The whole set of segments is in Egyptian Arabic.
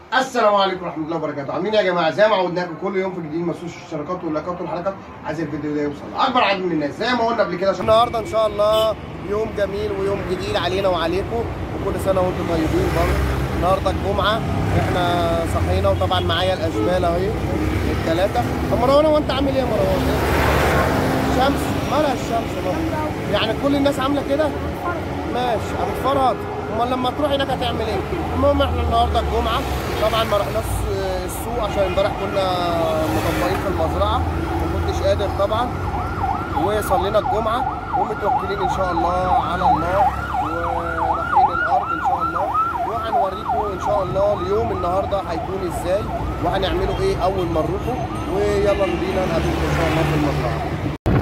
السلام عليكم ورحمه الله وبركاته عاملين إيه يا جماعه زي ما عودناكم كل يوم في جديد ما تنسوش الاشتراكات واللايكات والحركات عايز الفيديو ده يوصل لاكبر عدد من الناس زي ما قلنا قبل كده النهارده ان شاء الله يوم جميل ويوم جديد علينا وعليكم وكل سنه وانتم طيبين برضه النهارده الجمعه احنا صحينا وطبعا معايا الاشبال اهي الثلاثه طب مروان هو انت عامل ايه يا مروان؟ شمس مالها الشمس بقى يعني كل الناس عامله كده ماشي هتتفرج امال لما تروح هناك هتعمل ايه المهم احنا النهارده الجمعه طبعا ما رحناش السوق عشان امبارح كنا مطبقين في المزرعه ما كنتش قادر طبعا وصلينا الجمعه ومتوكلين ان شاء الله على الله ورايحين الارض ان شاء الله وهنوريكم ان شاء الله اليوم النهارده هيكون ازاي وهنعمله ايه اول ما نروحوا ويلا بينا نقابلكم ان شاء الله في المزرعه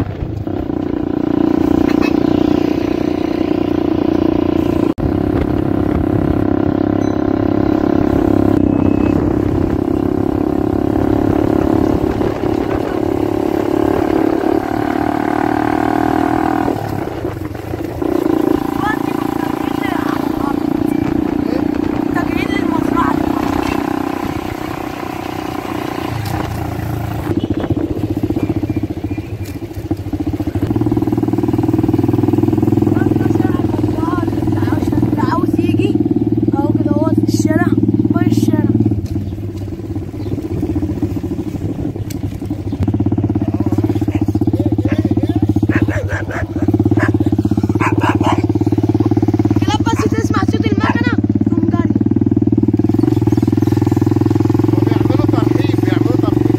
بيعملوا ترحيب بيعملوا ترحيب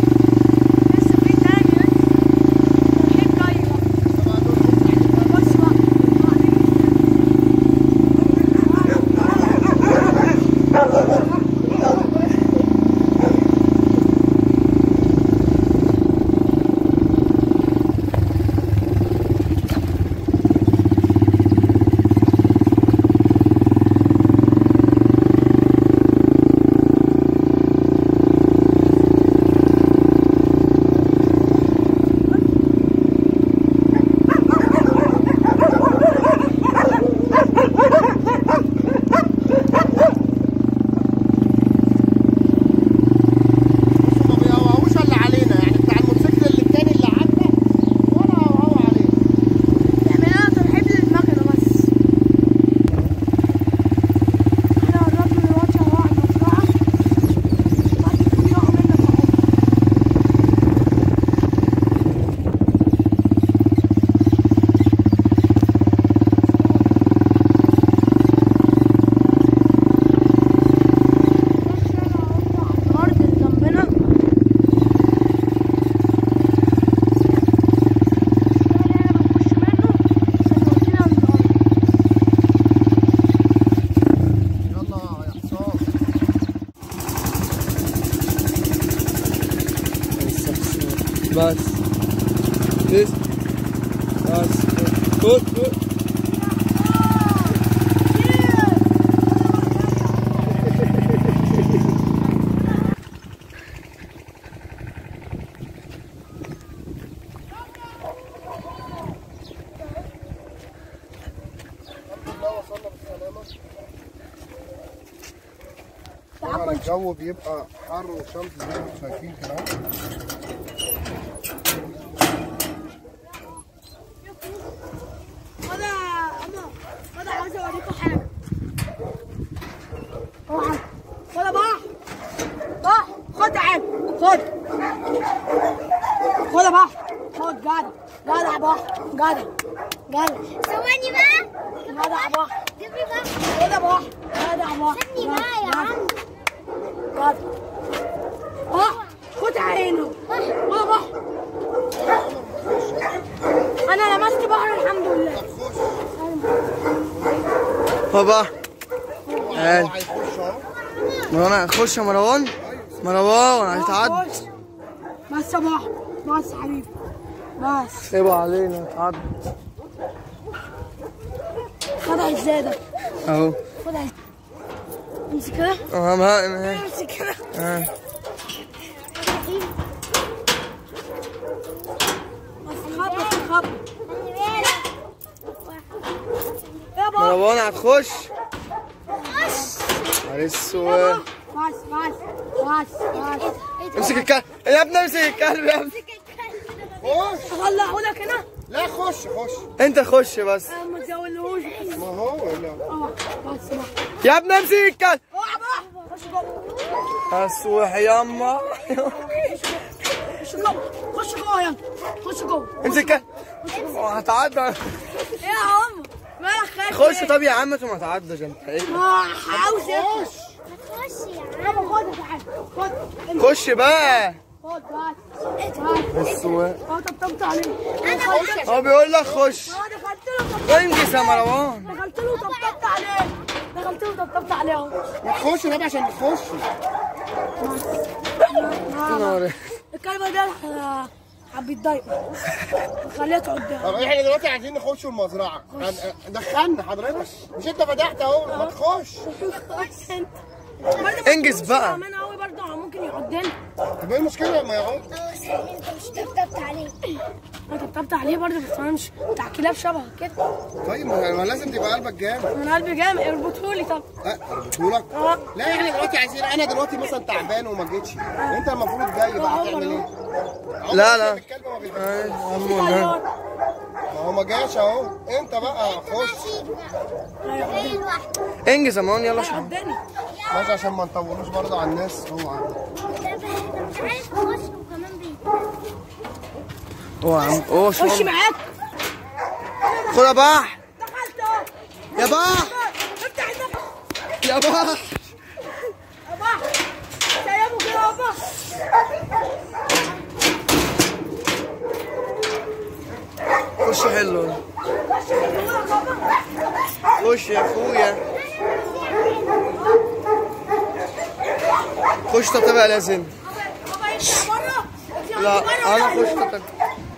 بصوا ما بيهوهوش الا علينا يعني بتاع الموتوسيكل اللي التاني اللي عدى ولا هوهو عليه يلا يا حسام بس بس بس خد خد الحمد لله وصلنا بالسلامة طبعا الجو بيبقى حر وشمس زي ما انتم شايفين كده ولا بح بح خد تعال خد خد يا بح خد جدع جدع يا بح جدع جدع ثواني بقى جدع يا بح جيب لي بقى خد يا بح جدع يا بح سيبني بقى يا عم جدع بح خد عينه خد يا بح انا لمست بحر الحمد لله بابا هو تعال. هيخش اهو مروان هيخش يا مروان مروان هيتعدى خش. بس يا بحر بس يا حبيبي بس سيبه علينا هيتعدى خدها ازاي ده اهو خدها ازاي امسك كده اه ما ما- امسك كده اه بس خب بس خب خلي بالك يا بابا مروان هتخش خش نهار يا اسود بابا بس بس بس بس امسك الكلب يا ابني امسك الكلب يا ابني خش اطلعه لك انا لا خش خش انت خش بس آه، ما تزولهوش ما هو لا اه بس بقى يا ابني امسك الكلب اوعى بقى خش جوه اسوح ياما خش جوه خش جوه يلا خش جوه امسك الكلب هتعدى ايه يا عم مالك خايف خش ليه؟ طب يا عم انت ما تعدش انت ايه ما عاوز ايه خش خش يا عم يابا خد تعالى خد خش بقى خد بس بس اسوح اه طبطبت عليه انا خش هو بيقول لك خش اه دخلت له طبطبت انجز يا مروان دخلت له طبطبت عليه دخلت له طبطبت عليه اهو ما تخش يا عشان تخش آه. نار. الكلمة ده آه، حب يتضايق خليته قدام طب احنا دلوقتي عايزين نخش المزرعه هن- دخلنا حضرتك مش انت فتحت اهو ما تخش خش انت برضه انجز بقى. امان قوي برضه ممكن يعضنا طب ايه المشكله ما يقعد انت مش طبطبت عليه انا طبطبت عليه برضه بس انا مش بتاع كلاب شبه كده طيب ما ما لازم تبقى قلبك جامد من قلبي جامد اربطهولي طب اه اربطهولك اه لا احنا دلوقتي عايزين انا دلوقتي مثلا تعبان وما جيتش انت المفروض جاي بقى هتعمل ايه؟ لا، لا. الكلب ما بيحبش. ايه، طيار. ما هو ما جاش اهو انت بقى خش جاي لوحده انجز يا مروان يلا شوف هيعضني ماشي عشان ما نطولوش برضه على الناس هو عارف. مش عارف تخش وكمان بيت هو يا عم هو خش شو معاك خد يا بح دخلت اهو يا بح افتح النفس يا بح ابا سيبه كده يا ابا خش حلو خش يا اخويا خش طب تبقى لازم بابا يطلع بره يطلع لا بره انا ولا- خش طب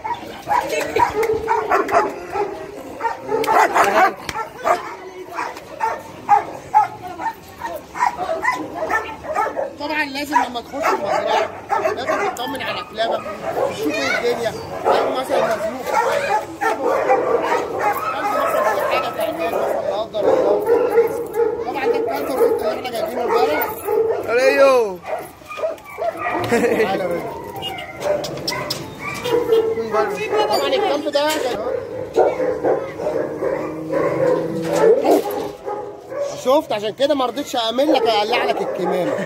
طبعا لازم لما تخش المزرعه لازم تطمن على كلابك تشوف ايه الدنيا لو مثلا مزنوق في حاجه كلب مثلا في حاجه تعبان مثلا لا قدر الله طبعا ده الكلب الرد اللي احنا جايبينه امبارح ريو تعالى يا رجل. طبعا الكلب ده شفت عشان كده ما رضيتش اعمل لك اقلع لك الكمامه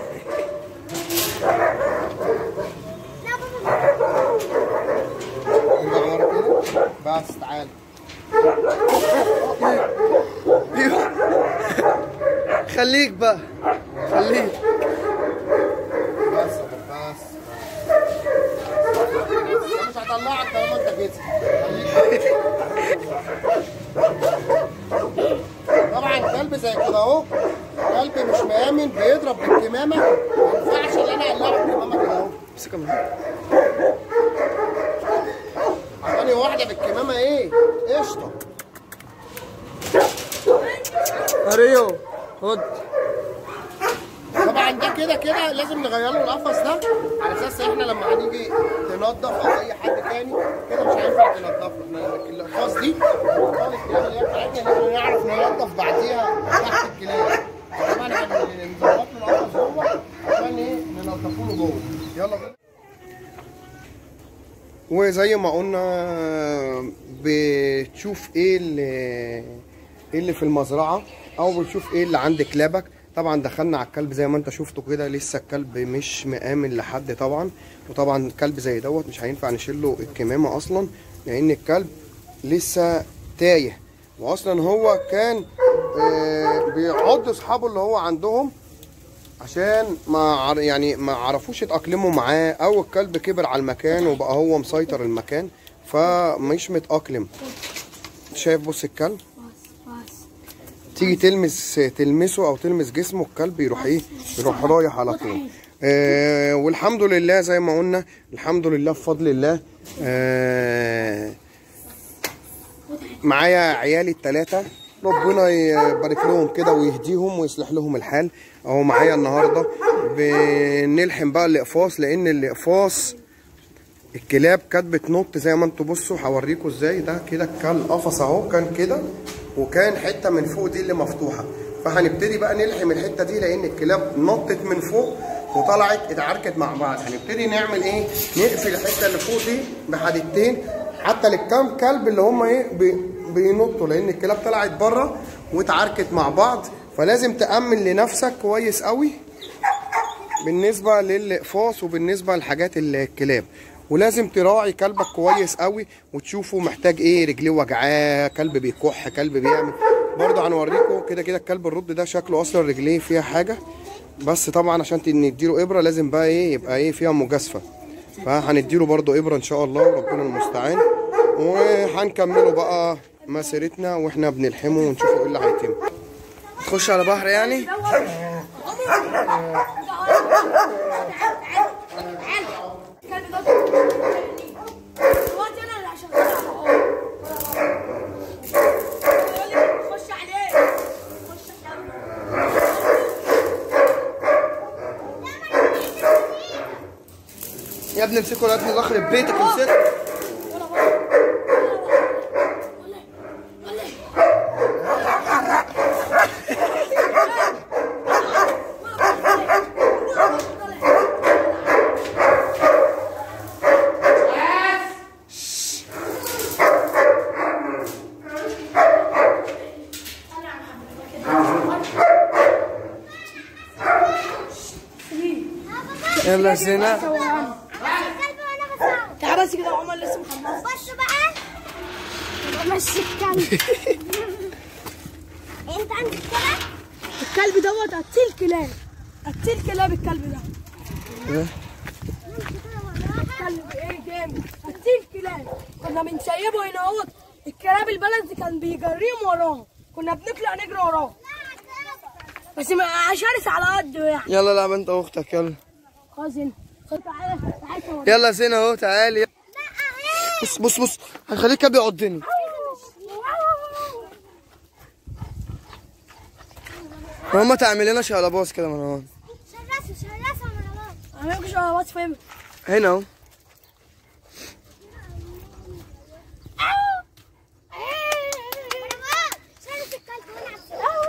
انت ورا كده بس تعالى خليك بقى خليك بس بس مش هطلعك طالما انت كده طبعا كلب زي كده اهو كلب مش مآمن بيضرب بالكمامه ما ينفعش ان انا اقلعه بالكمامه كده اهو امسك يا عطاني واحده بالكمامه ايه قشطه ريو خد طبعا ده كده كده لازم نغير له القفص ده على اساس احنا لما هنيجي تنظف او اي حد تاني كده مش هينفع تنضفه احنا الاقفاص دي اطفال الكلاب اللي هي بتاعتنا لازم نعرف ننضف بعديها تحت الكلاب طبعا احنا نظبط له القفص جوه عشان ايه ننضفه له جوه يلا بينا وزي ما قلنا بتشوف ايه اللي ايه اللي في المزرعه او بتشوف ايه اللي عند كلابك طبعا دخلنا على الكلب زي ما انت شفته كده لسه الكلب مش مآمن لحد طبعا وطبعا كلب زي دوت مش هينفع نشيله الكمامه اصلا لان الكلب لسه تايه واصلا هو كان آه، بيعض اصحابه اللي هو عندهم عشان ما عر- يعني ما عرفوش يتأقلموا معاه او الكلب كبر على المكان وبقى هو مسيطر المكان فمش متأقلم شايف بص الكلب بس بس تيجي تلمس تلمسه او تلمس جسمه الكلب يروح ايه يروح رايح على طول آه والحمد لله زي ما قلنا الحمد لله بفضل الله آه معايا عيالي الثلاثة ربنا يبارك لهم كده ويهديهم ويصلح لهم الحال اهو معايا النهارده بنلحم بقى الاقفاص لان الاقفاص الكلاب كانت بتنط زي ما انتوا بصوا هوريكم ازاي ده كده كان قفص اهو كان كده وكان حته من فوق دي اللي مفتوحه فهنبتدي بقى نلحم الحته دي لان الكلاب نطت من فوق وطلعت اتعاركت مع بعض هنبتدي نعمل ايه نقفل الحته اللي فوق دي بحديدتين حتى للكام كلب اللي هم ايه بي- بينطوا لان الكلاب طلعت بره واتعاركت مع بعض فلازم تامن لنفسك كويس قوي بالنسبه للاقفاص وبالنسبه لحاجات الكلاب ولازم تراعي كلبك كويس قوي وتشوفه محتاج ايه رجليه وجعاه كلب بيكح كلب بيعمل برضه هنوريكم كده كده الكلب الرد ده شكله اصلا رجليه فيها حاجه بس طبعا عشان ت- نديله ابره لازم بقى ايه يبقى ايه فيها مجازفه فهنديله برضه ابره ان شاء الله وربنا المستعان وهنكمله بقى مسيرتنا واحنا بنلحمه ونشوفه ايه اللي هيتم تخش على بحر يعني خش عليه خش يا ابني امسكه يا ابني الله يخرب بيتك امسكه يلا زينة الكلب وانا بساعد تعال بس كده يا عمر لسه مخلص بصوا بقى بمشي الكلب انت عندك كلب الكلب دوت قتيل كلاب قتيل كلاب الكلب ده كلب ايه جامد قتيل كلاب كنا بنسيبه هنا اهوت الكلاب البلد كان بيجريهم وراه كنا بنطلع نجري وراه بس ما شرس على قده يعني يلا العب انت واختك يلا خلاص هنا خد تعالى تعالى صور. يلا زينة اهو تعالي بص بص بص هخليك كده يعضني ماما تعمل لنا شقلباص كده مروان شرسوا شرسوا مروان انا مش واتس فاهم هنا اهو مروان شرس الكلب وانا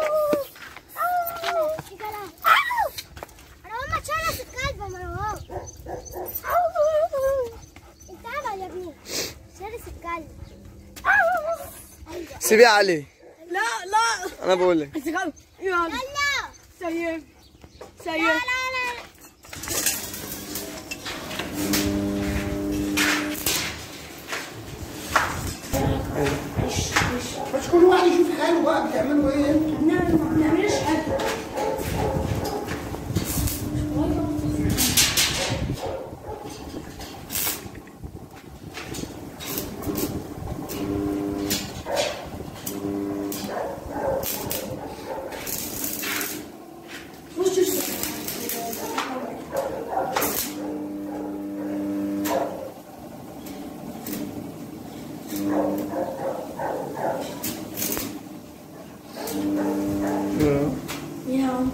مروان ما تشرس الكلب يا مروان انت عمل يا ابني شرس الكلب سيبيه عليه لا لا انا بقول لك بس خلاص يلا يلا سيب لا سيب لا لا مش كل واحد يشوف حاله بقى بتعملوا ايه انتوا ما بنعملش حاجه يا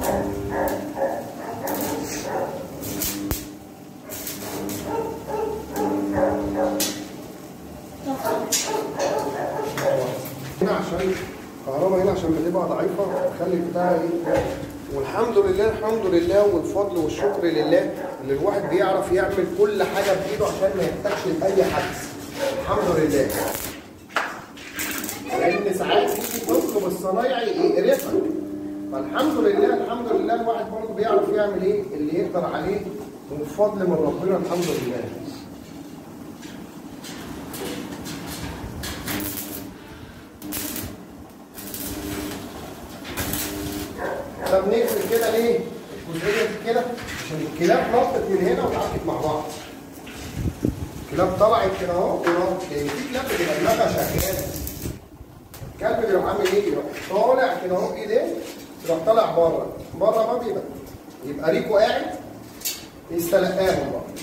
هنا عشان الكهرباء هنا عشان بتبقى ضعيفه بتخلي البتاع ايه والحمد لله الحمد لله والفضل والشكر لله ان الواحد بيعرف يعمل كل حاجه بايده عشان ما يحتاجش لاي حد الحمد لله لان ساعات تيجي تطلب الصنايعي يقرفك فالحمد لله الحمد لله الواحد برضه بيعرف يعمل ايه اللي يقدر عليه وبفضل من ربنا الحمد لله طب نقفل كده ليه؟ الجزئيه دي كده عشان الكلاب نطت من هنا واتعاركت مع بعض. الكلاب طلعت كده اهو ونطت لان في كلاب بتبقى دماغها شغاله. الكلب بيروح عامل ايه؟ يروح طالع كده اهو بايديه يروح طالع بره، بره بقى بيبقى يبقى ريكو قاعد يستلقاهم بقى.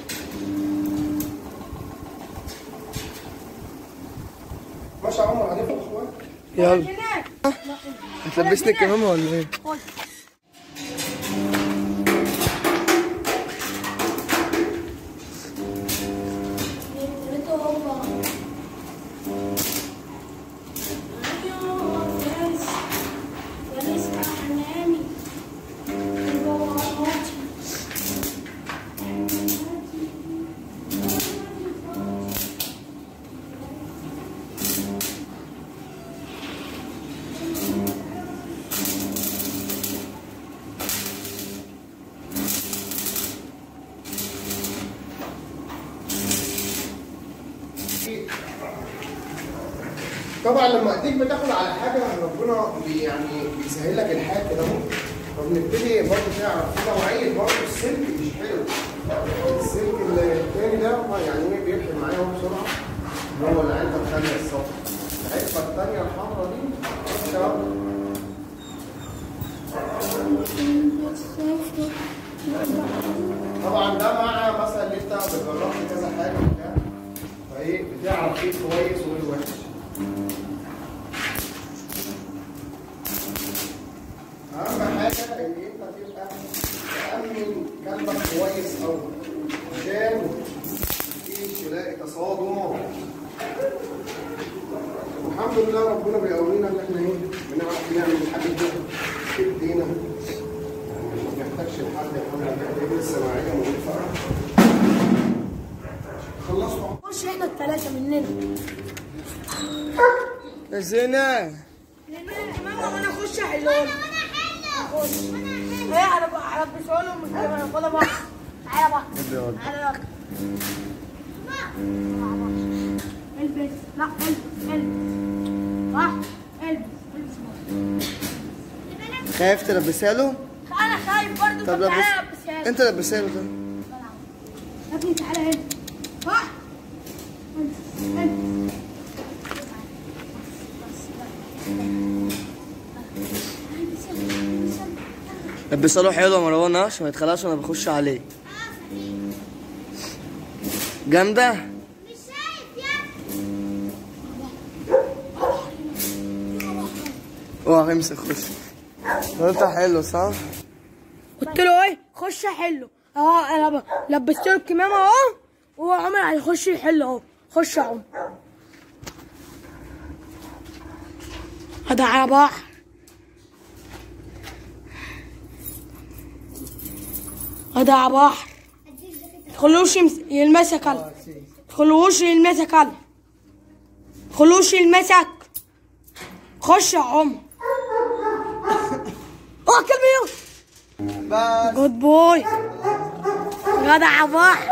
ماشي يا عمر هنفرق شويه. يلا هناك هتلبسني الكمامة ولا ايه؟ طبعا لما ايديك بتاخد على حاجه ربنا بي يعني بيسهل لك الحال كده اهو فبنبتدي برضه تعرف في نوعيه برضه السلك مش حلو السلك التاني ده هو يعني ايه بيلحم معايا اهو بسرعه اللي هو العلبه الثانيه الصفرا العلبه الثانيه الحمراء دي خش اهو طبعا ده مع مثلا اللي انت جربت كذا حاجه وبتاع فايه بتعرف ايه كويس وايه وحش اهم حاجه ان انت تبقى تامن كلبك كويس قوي عشان مفيش يلاقي تصادم والحمد لله ربنا بيقوينا ان احنا ايه بنعرف نعمل الحاجات دي في ايدينا يعني ما بيحتاجش لحد الحمد لله دي لسه معايا موجود فقط خلصوا خش احنا الثلاثه مننا زينة ماما وانا اخش احلهم اخش ايه انا بقى البسه لهم مش كده خدها بقى تعالى بقى تعالى بقى البس لا البس البس صح البس البس خايف تلبسها له؟ انا خايف برضه طب طب لبس تعالى البسها لي. انت لبسها له ده يا ابني تعالى هنا صح البس البس لبسها له حلو يا مروان ها، عشان ما يتخلعش وانا بخش عليه جامدة؟ مش شايف يا اوعى امسك خش قلت حلو صح؟ قلت له ايه خش حله اهو انا ب- لبست له الكمامه اهو وهو عمر هيخش يحل اهو خش يا عمر هذا على بحر هذا على بحر تخلوش يمس- يلمسك هلا تخلوش يلمسك هلا تخلوش يلمسك خش يا عمر اوه كلب يوم بس جود بوي جدع بحر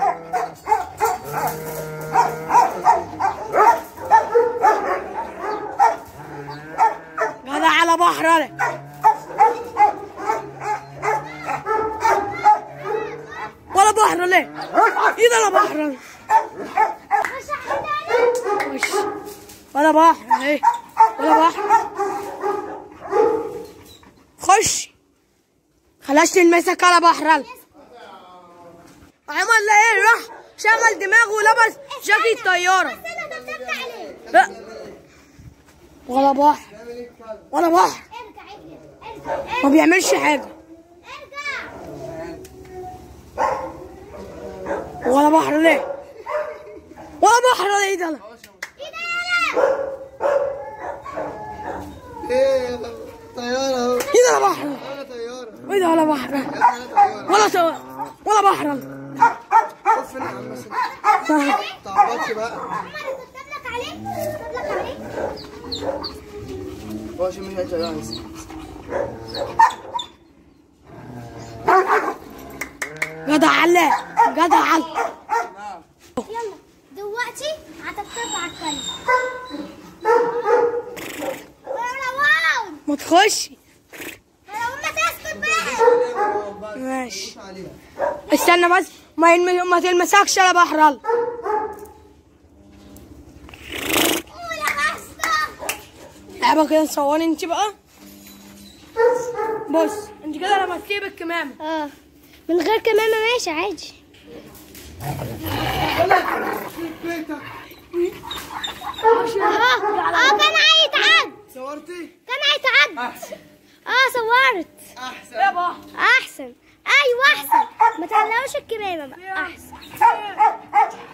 جدع على بحر انا ولا بحر ليه؟ ايه ده لا بحر أنا. مش هحلها وش ولا بحر ايه ولا بحر خش خلاص تلمسك على بحر يلا. عمل لا ايه راح شغل دماغه ولبس جاكيت طياره انا دبدبت عليه لا ولا بحر ولا بحر ارجع اجري ارجع ما بيعملش حاجه ارجع ولا بحر ليه ولا بحر ليه ده ايه ده يالا ايه طيارة اهو ايه ده لا بحر انا طيارة ايه ده ولا بحر انا طيارة ولا سوا ولا بحر شوف هنا يا عم بس ما تعبطش بقى عمر دبدبلك عليه دبدبلك عليه هو عشان مش طيارة جدع علاء جدع علاء يلا دلوقتي هتطبق على الكلب واو ما تخشي لو ما تسكت بقى ماشي عليها استنى بس ما يلم... ما تلمسكش على بحر يلا قول يا بسطة لعبة كده صوري انت بقى بص انت كده لمستيه بالكمامة اه من غير كمامة ماشي عادي اه اه كان هيتعد صورتي؟ كان هيتعد اه صورت احسن يا بحر احسن ايوه احسن ما تعلقوش الكمامة بقى احسن